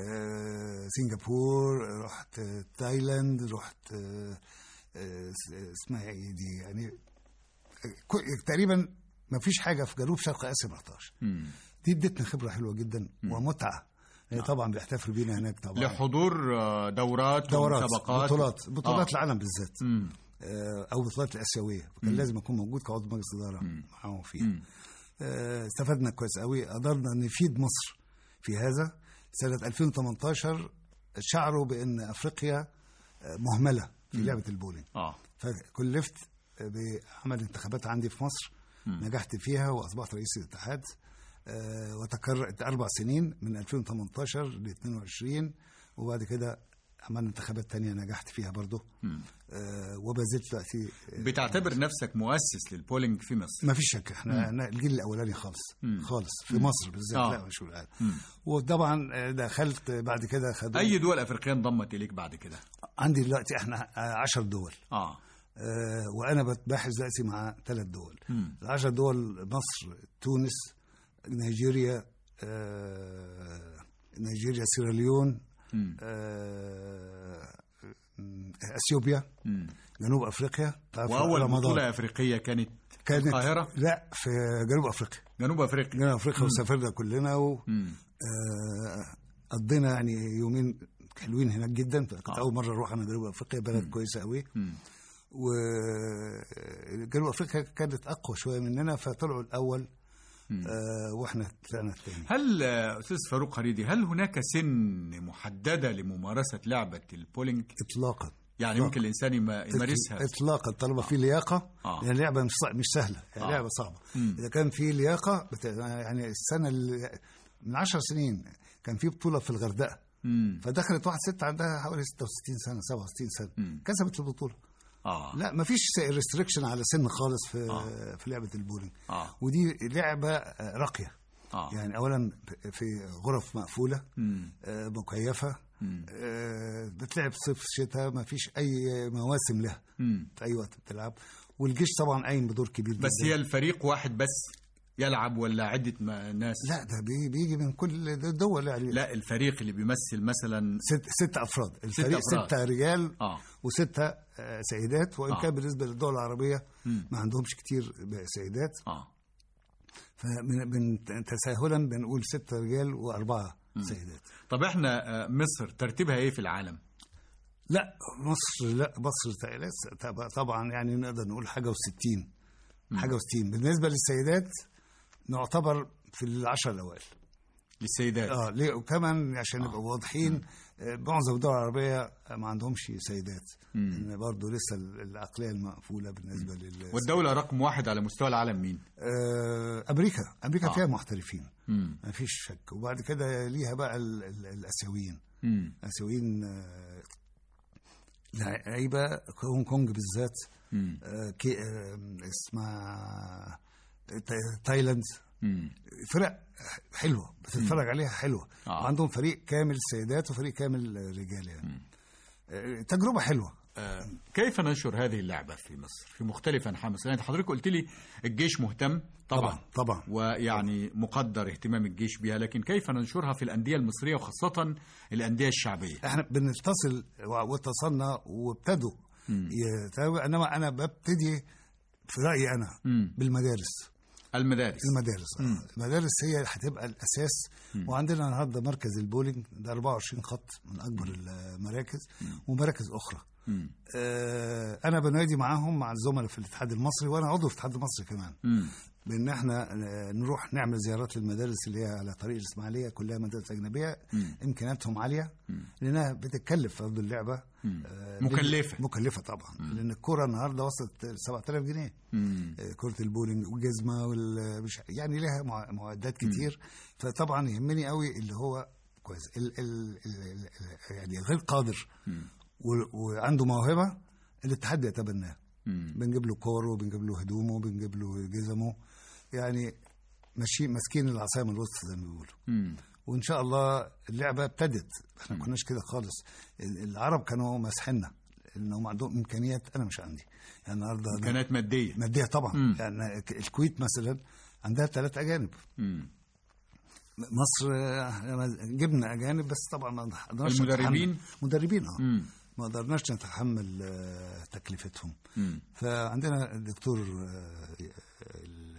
آه. سنغافور رحت آه، تايلاند رحت آه، آه، س- اسمها ايه دي يعني آه، كو- تقريبا ما فيش حاجه في جنوب شرق اسيا ما رحتهاش مم. دي ادتني خبره حلوه جدا ومتعه يعني طبعا بيحتفلوا بينا هناك طبعا لحضور آه، دورات دورات ومسابقات بطولات بطولات آه. العالم بالذات مم. آه، او بطولات الاسيويه فكان لازم اكون موجود كعضو مجلس اداره معاهم فيها آه، استفدنا كويس قوي قدرنا نفيد مصر في هذا سنة 2018 شعروا بأن أفريقيا آه، مهملة في لعبة البولينج اه فكلفت بعمل انتخابات عندي في مصر نجحت فيها واصبحت رئيس الاتحاد آه، وتكررت اربع سنين من 2018 ل 22 وبعد كده عملنا انتخابات تانية نجحت فيها برضه آه، وما زلت دلوقتي بتعتبر نفسك مؤسس للبولينج في مصر ما فيش شك احنا أنا الجيل الاولاني خالص خالص في مصر بالذات آه. لا مش في العالم وطبعا آه، دخلت بعد كده خدوا اي دول افريقيه انضمت اليك بعد كده عندي دلوقتي احنا 10 دول اه آه، وانا بتباحث دلوقتي مع ثلاث دول العشر دول مصر تونس نيجيريا آه، نيجيريا سيراليون آه، اثيوبيا جنوب افريقيا تعرف واول رمضان. بطوله افريقيه كانت في كانت القاهره لا في جنوب افريقيا جنوب افريقيا جنوب افريقيا وسافرنا كلنا و مم. آه، قضينا يعني يومين حلوين هناك جدا كنت آه. اول مره اروح انا جنوب افريقيا بلد كويسه قوي مم. وجنوب افريقيا كانت اقوى شويه مننا فطلعوا الاول آه واحنا طلعنا الثاني هل آه، استاذ فاروق خريدي هل هناك سن محدده لممارسه لعبه البولينج اطلاقا يعني لا. ممكن الانسان يم- يمارسها اطلاقا طالما في لياقه آه. يعني اللعبه مش صع- مش سهله يعني آه. لعبه صعبه مم. اذا كان في لياقه بت... يعني السنه اللي من 10 سنين كان في بطوله في الغردقه مم. فدخلت واحد ست عندها حوالي 66 سنه 67 سنه مم. كسبت البطوله اه لا ما فيش ريستريكشن على سن خالص في آه. في لعبه البولينج اه ودي لعبه آه، راقيه اه يعني اولا في غرف مقفوله مم. آه، مكيفه مم. آه، بتلعب صيف شتاء ما فيش اي مواسم لها مم. في اي وقت بتلعب والجيش طبعا قايم بدور كبير بس جدا هي الفريق واحد بس يلعب ولا عده ما- ناس لا ده بي- بيجي من كل الدول يعني لا الفريق اللي بيمثل مثلا ست ست افراد الفريق أفراد. ستة رجال اه وستة آه، سيدات وان آه. كان بالنسبه للدول العربيه مم. ما عندهمش كتير سيدات اه فمن من تساهلا بنقول ستة رجال واربعه سيدات طب احنا آه، مصر ترتيبها ايه في العالم لا مصر لا مصر تق- طب- طبعا يعني نقدر نقول حاجه و60 حاجه و60 بالنسبه للسيدات نعتبر في العشر الاوائل للسيدات اه ليه وكمان عشان نبقى واضحين آه، معظم الدول العربيه ما عندهمش سيدات لان برضه لسه ال- العقليه المقفوله بالنسبه لل والدولة رقم واحد على مستوى العالم مين؟ آه، امريكا امريكا آه. فيها محترفين مم. ما فيش شك وبعد كده ليها بقى ال- ال- الاسيويين مم. الاسيويين آه، لعيبه هونج كونج بالذات مم. آه، كي آه، اسمها تا- تايلاند مم. فرق حلوه بتتفرج عليها حلوه آه. وعندهم فريق كامل سيدات وفريق كامل رجال يعني آه، تجربه حلوه آه، كيف ننشر هذه اللعبة في مصر في مختلف أنحاء مصر؟ يعني حضرتك قلت لي الجيش مهتم طبعا طبعا طبعا ويعني مقدر اهتمام الجيش بها لكن كيف ننشرها في الأندية المصرية وخاصة الأندية الشعبية؟ احنا بنتصل واتصلنا وابتدوا يتابع انما انا ببتدي في رايي انا مم. بالمدارس المدارس المدارس آه. المدارس هي هتبقى الاساس وعندنا النهارده مركز البولينج ده 24 خط من اكبر المراكز ومراكز اخرى مم. آه انا بنادي معاهم مع الزملاء في الاتحاد المصري وانا عضو في الاتحاد المصري كمان مم. بان احنا آه، نروح نعمل زيارات للمدارس اللي هي على طريق الاسماعيليه كلها مدارس اجنبيه امكانياتهم عاليه لانها بتكلف برضه اللعبه آه، مكلفة. مكلفه طبعا لان الكره النهارده وصلت 7000 جنيه مم. آه، كره البولينج والجزمه وال مش يعني لها مع- معدات كتير فطبعا يهمني قوي اللي هو كويس ال ال ال ال يعني غير قادر و- وعنده موهبه الاتحاد بيتبناه مم. بنجيب له كوره وبنجيب له هدومه وبنجيب له جزمه يعني ماشيين ماسكين العصايه من الوسط زي ما بيقولوا مم. وان شاء الله اللعبه ابتدت احنا ما كناش كده خالص ال- العرب كانوا ماسحيننا لانهم عندهم امكانيات انا مش عندي يعني النهارده كانت مادية ماديه طبعا مم. يعني ك- الكويت مثلا عندها ثلاث اجانب مم. مصر آه، جبنا اجانب بس طبعا ما قدرناش المدربين؟ نتحمل. مدربين اه مم. ما قدرناش نتحمل آه، تكلفتهم مم. فعندنا الدكتور آه،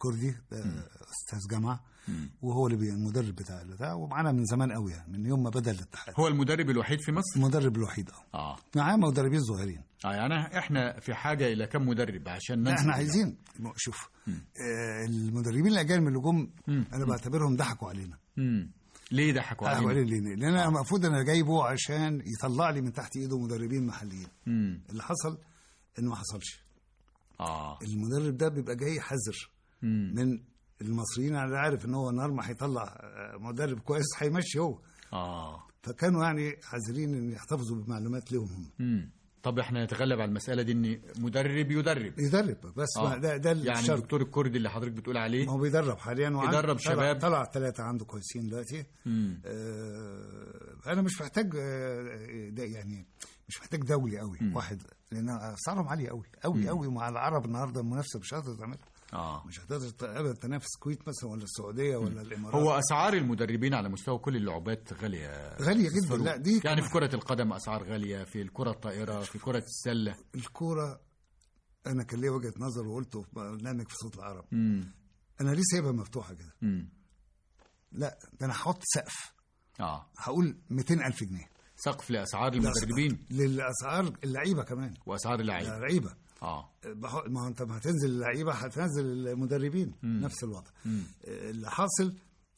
الكردي ده استاذ جامعه وهو اللي بي- المدرب بتاع البتاع ومعانا من زمان قوي يعني من يوم ما بدا الاتحاد هو المدرب الوحيد في مصر المدرب الوحيد اه اه معاه مدربين صغيرين اه يعني احنا في حاجه الى كم مدرب عشان لا ننزل احنا عايزين شوف آه المدربين الاجانب اللي جم انا بعتبرهم ضحكوا علينا امم ليه ضحكوا ضحكوا علينا علينا ليه؟ لان انا المفروض انا جايبه عشان يطلع لي من تحت ايده مدربين محليين امم اللي حصل انه ما حصلش اه المدرب ده بيبقى جاي حذر امم من المصريين انا عارف ان هو النهار ما هيطلع آه، مدرب كويس هيمشي هو اه فكانوا يعني حذرين ان يحتفظوا بمعلومات لهم هم امم طب احنا نتغلب على المساله دي ان مدرب يدرب يدرب بس آه. ما ده ده يعني الشرط الدكتور الكردي اللي حضرتك بتقول عليه ما هو بيدرب حاليا وعنده- يدرب طلع- شباب. طلع ثلاثة عنده كويسين دلوقتي امم آه انا مش محتاج آه ده يعني مش محتاج دولي قوي واحد لان اسعارهم عاليه قوي قوي قوي مع العرب النهارده المنافسه مش هتقدر تعملها اه مش هتقدر ت- ابدا تنافس الكويت مثلا ولا السعوديه ولا الامارات هو اسعار المدربين على مستوى كل اللعبات غاليه غاليه جدا فاروق. لا دي يعني كمان في كره القدم اسعار غاليه في الكره الطائره في كره السله الكوره انا كان ليا وجهه نظر وقلته في برنامج في صوت العرب امم انا ليه سايبها مفتوحه كده امم لا ده انا هحط سقف اه هقول 200000 جنيه سقف لاسعار المدربين للاسعار اللعيبه كمان واسعار اللعيبه لعيبه اه بح- ما هو انت ما هتنزل اللعيبه هتنزل المدربين نفس الوضع اللي حاصل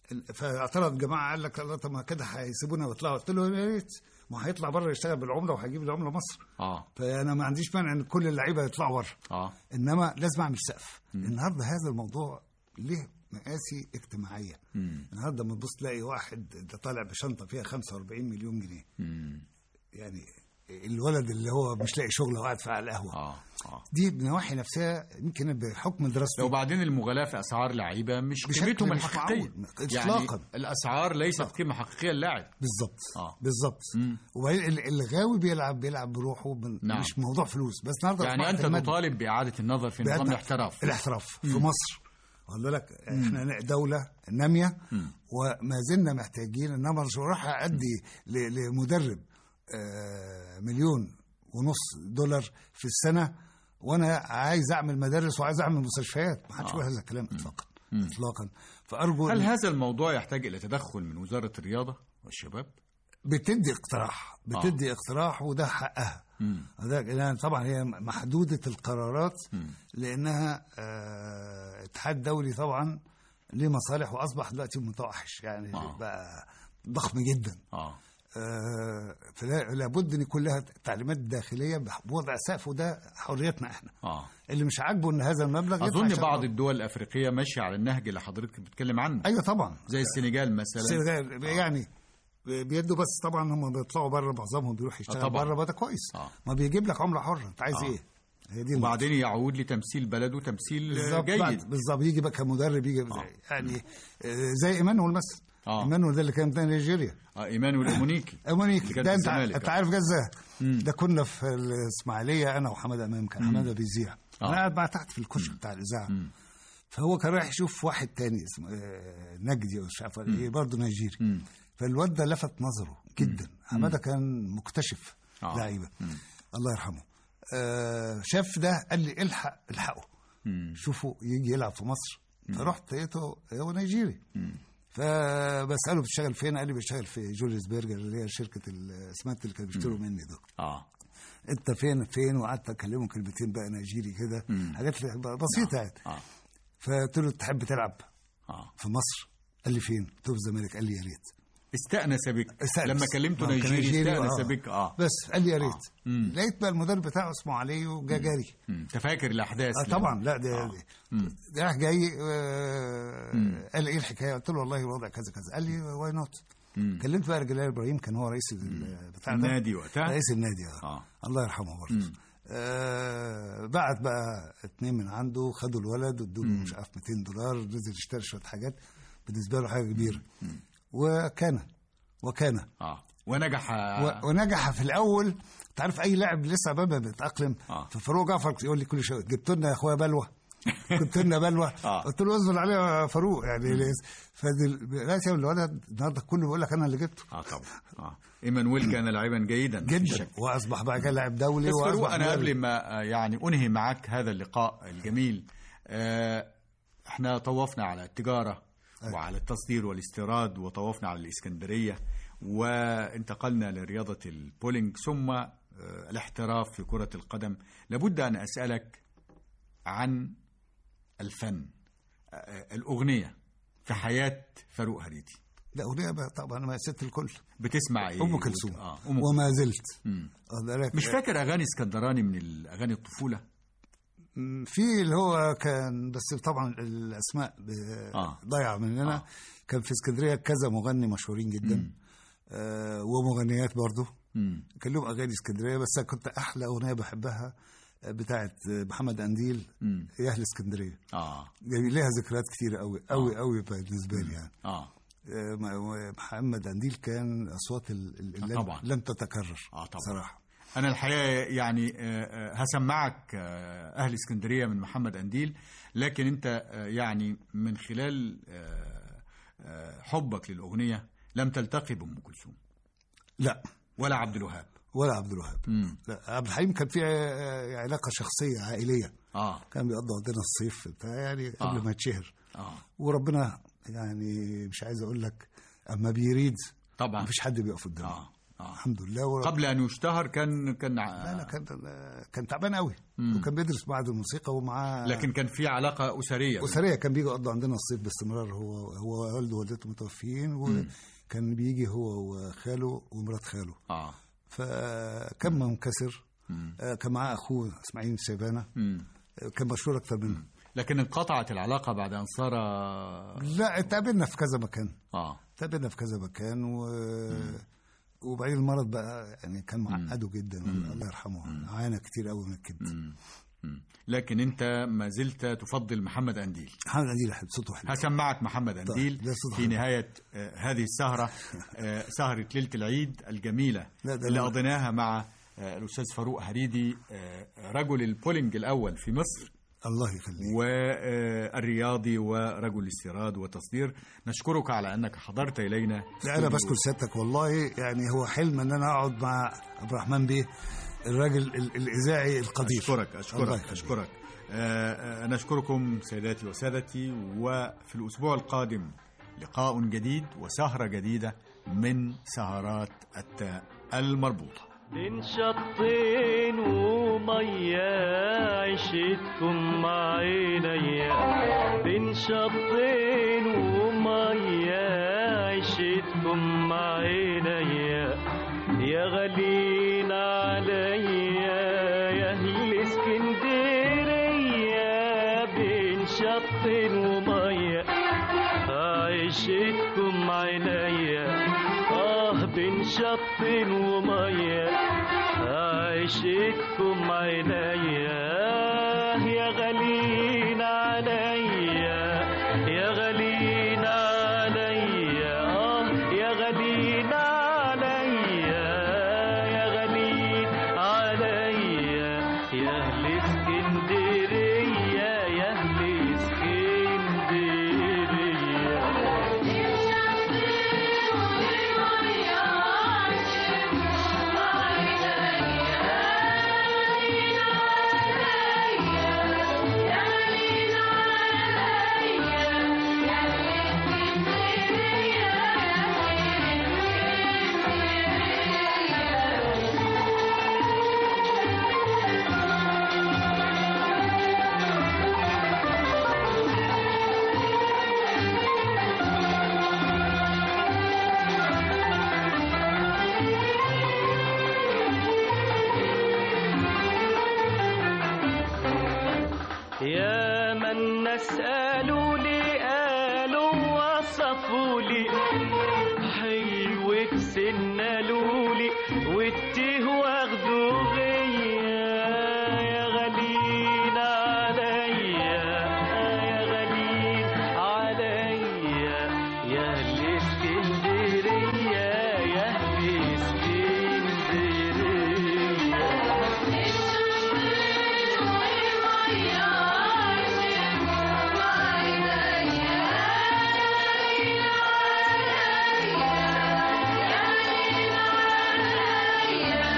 فاعترض جماعه قال لك الله طب ما كده هيسيبونا ويطلعوا قلت له يا ريت ما هيطلع بره يشتغل بالعمله وهيجيب العمله مصر اه فانا ما عنديش مانع ان كل اللعيبه يطلعوا بره اه انما لازم اعمل سقف النهارده هذا الموضوع ليه مقاسي اجتماعيه امم النهارده لما تبص تلاقي واحد ده طالع بشنطه فيها 45 مليون جنيه امم يعني الولد اللي هو مش لاقي شغل وقاعد في على القهوه اه اه دي بنواحي نفسها يمكن بحكم دراسته وبعدين المغالاة في أسعار لعيبة مش بشكل قيمتهم مش الحقيقية معقول. يعني إطلاقاً. الأسعار ليست قيمة حقيقية للاعب بالظبط آه. بالظبط مم. وبعدين ال- الغاوي بيلعب بيلعب بروحه من نعم. مش موضوع فلوس بس النهارده يعني أصبحت أنت المادة- تطالب بإعادة النظر في نظام بأن- الاحتراف الاحتراف في مصر واخد بالك احنا دولة نامية وما زلنا محتاجين انما مش راح ادي ل- لمدرب آه، مليون ونص دولار في السنة وانا عايز اعمل مدارس وعايز اعمل مستشفيات ما حدش يقول هذا الكلام اطلاقا اطلاقا فارجو هل إن- هذا الموضوع يحتاج إلى تدخل من وزارة الرياضة والشباب؟ بتدي اقتراح بتدي اقتراح وده حقها هذا يعني طبعا هي محدودة القرارات لأنها آه، اتحاد دولي طبعا ليه مصالح وأصبح دلوقتي متوحش يعني آه. بقى ضخم جدا آه آه، فلا لابد ان يكون لها تعليمات داخليه بوضع سقف وده حريتنا احنا آه اللي مش عاجبه ان هذا المبلغ يدفع أظن عشان- بعض الدول الأفريقية ماشية على النهج اللي حضرتك بتتكلم عنه ايوه طبعا زي السنغال مثلا السنغال يعني بيدوا بس طبعا هم بيطلعوا بره معظمهم بيروح يشتغل طبعاً. بره ده كويس آه. ما بيجيب لك عمله حره انت عايز آه. ايه هي دي وبعدين يعود لتمثيل بلده تمثيل بالظبط جيد بعد- بالظبط يجي بقى كمدرب يجي يعني آه، زي ايمانويل مثلا آه. ايمانويل ده اللي كان بتاع نيجيريا آه إيمانويل أمونيكي امونيك اللي كان ده في انت الزمالك. انت عارف جزاه ده كنا في الاسماعيليه انا وحماده امام كان حماده بيذيع آه. انا قاعد معاه تحت في الكشك بتاع الاذاعه فهو كان رايح يشوف واحد تاني اسمه آه، نجدي او مش عارف ولا ايه برضه نيجيري فالواد ده لفت نظره جدا حماده كان مكتشف آه. لعيبه الله يرحمه آه شاف ده قال لي الحق الحقه شوفوا يجي يلعب في مصر فرحت لقيته هو نيجيري فبساله بتشتغل فين قال لي بشتغل في جوليوس برجر اللي هي شركه الاسمنت اللي كانوا بيشتروا مني دول آه انت فين فين وقعدت اكلمه كلمتين بقى نيجيري كده حاجات بسيطه يعني آه فقلت له تحب تلعب آه في مصر قال لي فين قلت له في الزمالك قال لي يا ريت استأنس بك استأنس. لما كلمته ما هو كان نيجيري نيجيري، استأنس آه. بك اه بس قال لي يا ريت مم. لقيت بقى المدرب بتاعه اسمه علي وجا جاري مم. انت فاكر الاحداث آه لما- طبعا لا ده ده راح جاي آه قال لي ايه الحكايه قلت له والله الوضع كذا كذا قال لي واي نوت كلمت بقى رجال ابراهيم كان هو رئيس ال- بتاع ده النادي وقتها رئيس النادي اه, آه. الله يرحمه برضه آه بعت بقى اتنين من عنده خدوا الولد ادوا له مش عارف 200 دولار نزل اشترى شويه حاجات بالنسبه له حاجه كبيره وكان وكان اه ونجح و- ونجح في الاول تعرف اي لاعب لسه بابا بيتاقلم آه. ففاروق جعفر يقول لي كل شويه جبت لنا يا اخويا بلوه جبت لنا بلوه آه. قلت له اصبر عليه يا فاروق يعني فدلوقتي الولد النهارده كله بيقول لك انا اللي جبته اه طبعا اه ايمانويل كان لاعبا جيدا في جدا شك. واصبح بقى كده لاعب دولي بس فاروق واصبح انا مدرب. قبل ما آه، يعني انهي معاك هذا اللقاء الجميل آه، احنا طوفنا على التجاره أيوة. وعلى التصدير والاستيراد وطوفنا على الاسكندريه وانتقلنا لرياضه البولينج ثم آه، الاحتراف في كره القدم لابد ان اسالك عن الفن آه، الاغنيه في حياه فاروق هريدي لا أغنية بقى طبعا ما ست الكل بتسمع ايه أم كلثوم اه أم وما زلت مم. واخد بالك؟ مش فاكر اغاني اسكندراني من الاغاني الطفوله م، في اللي هو كان بس طبعا الاسماء ب- آه. ضايعه مننا آه. كان في اسكندريه كذا مغني مشهورين جدا آه ومغنيات برضه مم. كان لهم اغاني اسكندريه بس أنا كنت احلى اغنيه بحبها آه، بتاعت محمد قنديل مم. يا اهل اسكندريه اه يعني ليها ذكريات كتيره قوي قوي قوي بالنسبه لي يعني اه آه، م- محمد قنديل كان اصوات ال- ال- آه، اللي طبعاً. لم تتكرر آه، طبعاً. صراحه انا الحقيقه يعني آه، آه، هسمعك آه، اهل اسكندريه من محمد انديل لكن انت آه، يعني من خلال آه، آه، حبك للاغنيه لم تلتقي بام كلثوم لا ولا عبد الوهاب ولا عبد الوهاب مم. لا عبد الحليم كان في آه، علاقه شخصيه عائليه اه كان بيقضي عندنا الصيف بتاع يعني قبل آه. ما يتشهر اه وربنا يعني مش عايز اقول لك اما بيريد طبعا مفيش حد بيقف قدامه اه اه الحمد لله ورب... قبل ان يشتهر كان كان لا لا ع- كان كان تعبان قوي وكان بيدرس معهد الموسيقى ومعاه لكن كان في علاقه اسريه اسريه كان بيجي يقضي عندنا الصيف باستمرار هو هو والده ووالدته متوفيين وكان بيجي هو وخاله ومرات خاله اه فكان منكسر آه، كان معاه اخوه اسماعيل الشيبانه مم. آه، كان مشهور اكتر منه لكن انقطعت العلاقه بعد ان صار لا اتقابلنا في كذا مكان اه اتقابلنا في كذا مكان و... وبعدين المرض بقى يعني كان معقده جدا الله يرحمه عانى كتير قوي من الكبد مم. لكن انت ما زلت تفضل محمد انديل محمد عديل حلو صوته حلو هسمعك محمد انديل ده صوت في حلو. نهاية آه، هذه السهرة آه، سهرة ليلة العيد الجميلة لا، ده اللي أنا- قضيناها مع آه، الأستاذ فاروق هريدي آه، رجل البولينج الأول في مصر الله يخليك والرياضي ورجل الاستيراد والتصدير نشكرك على أنك حضرت إلينا لا انا استوديو. بشكر سيادتك والله يعني هو حلم ان انا اقعد مع عبد الرحمن بيه الراجل ال- الاذاعي القدير أشكرك الله أشكرك يخليك. أشكرك آه، آه، نشكركم سيداتي وسادتي وفي الأسبوع القادم لقاء جديد وسهرة جديدة من سهرات التاء المربوطة بين شطين ومية عشتكم مع عينيا بين شطين ومية عشتكم مع عينيا يا غالين عليا يا اهل اسكندرية بين شطين ومية عشتكم عينيا اه بين شط ومية عشتكم عينيا يا غالين عليا يا غالين عليا اه يا غالين عليا يا غالين عليا يا اهل اسكندريه يا اهل اسكندريه يا من نسألوا لي قالوا وصفوا لي حلو سنة لولي والتيه واخدوا غيا يا غالين عليا يا غالين عليا يا اهل اسكندرية يا اهل اسكندرية Yeah.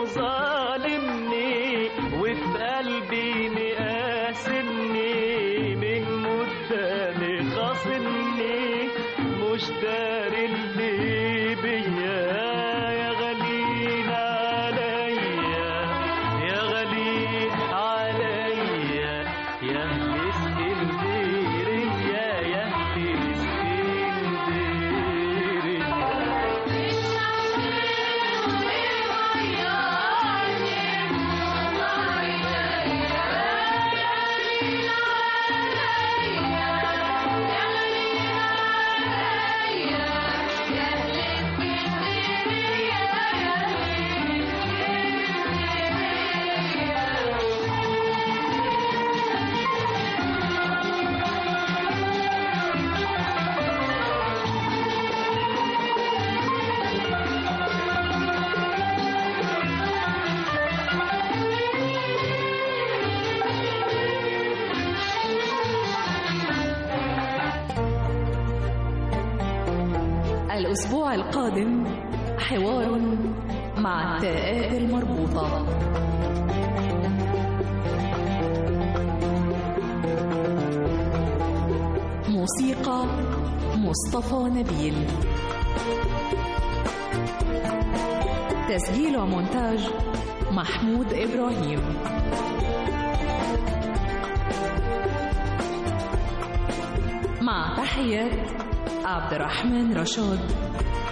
ظالمني وفي قلبي مقاسمني من قدامي خاصمني مش داري اللي بيا يا غالين عليا يا غالين عليا يا اهل اسكندريه يا اهل اسكندريه الأسبوع القادم حوار مع التاءات المربوطة موسيقى مصطفى نبيل تسجيل ومونتاج محمود إبراهيم مع تحيات عبد الرحمن رشاد